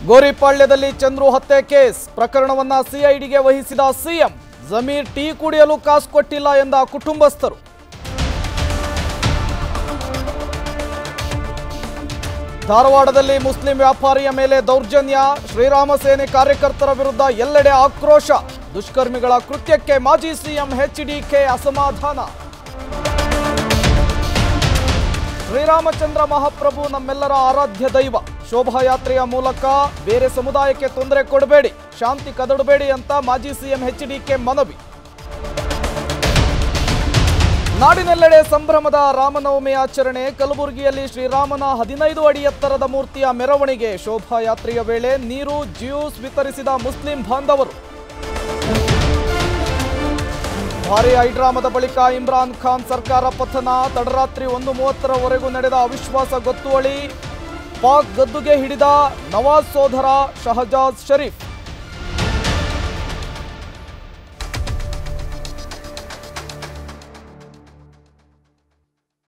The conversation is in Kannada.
ಗೋರಿಪಾಳ್ಯದಲ್ಲಿ ಚಂದ್ರು ಹತ್ಯೆ ಕೇಸ್ ಪ್ರಕರಣವನ್ನ ಸಿಐಡಿಗೆ ವಹಿಸಿದ ಸಿಎಂ ಜಮೀರ್ ಟೀ ಕುಡಿಯಲು ಕಾಸು ಕೊಟ್ಟಿಲ್ಲ ಎಂದ ಕುಟುಂಬಸ್ಥರು ಧಾರವಾಡದಲ್ಲಿ ಮುಸ್ಲಿಂ ವ್ಯಾಪಾರಿಯ ಮೇಲೆ ದೌರ್ಜನ್ಯ ಶ್ರೀರಾಮ ಸೇನೆ ಕಾರ್ಯಕರ್ತರ ವಿರುದ್ಧ ಎಲ್ಲೆಡೆ ಆಕ್ರೋಶ ದುಷ್ಕರ್ಮಿಗಳ ಕೃತ್ಯಕ್ಕೆ ಮಾಜಿ ಸಿಎಂ ಎಚ್ಡಿಕೆ ಅಸಮಾಧಾನ ಶ್ರೀರಾಮಚಂದ್ರ ಮಹಾಪ್ರಭು ನಮ್ಮೆಲ್ಲರ ಆರಾಧ್ಯ ದೈವ ಶೋಭಾಯಾತ್ರೆಯ ಮೂಲಕ ಬೇರೆ ಸಮುದಾಯಕ್ಕೆ ತೊಂದರೆ ಕೊಡಬೇಡಿ ಶಾಂತಿ ಕದಡಬೇಡಿ ಅಂತ ಮಾಜಿ ಸಿಎಂ ಎಚ್ಡಿಕೆ ಮನವಿ ನಾಡಿನೆಲ್ಲೆಡೆ ಸಂಭ್ರಮದ ರಾಮನವಮಿ ಆಚರಣೆ ಕಲಬುರಗಿಯಲ್ಲಿ ಶ್ರೀರಾಮನ ಹದಿನೈದು ಅಡಿ ಎತ್ತರದ ಮೂರ್ತಿಯ ಮೆರವಣಿಗೆ ಶೋಭಾಯಾತ್ರೆಯ ವೇಳೆ ನೀರು ಜ್ಯೂಸ್ ವಿತರಿಸಿದ ಮುಸ್ಲಿಂ ಬಾಂಧವರು ಭಾರಿ ಹೈಡ್ರಾಮದ ಬಳಿಕ ಇಮ್ರಾನ್ ಖಾನ್ ಸರ್ಕಾರ ಪತನ ತಡರಾತ್ರಿ ಒಂದು ಮೂವತ್ತರವರೆಗೂ ನಡೆದ ಅವಿಶ್ವಾಸ ಗೊತ್ತುವಳಿ ಪಾಕ್ ಗದ್ದುಗೆ ಹಿಡಿದ ನವಾಜ್ ಸೋದರ ಶಹಜಾದ್ ಶರೀಫ್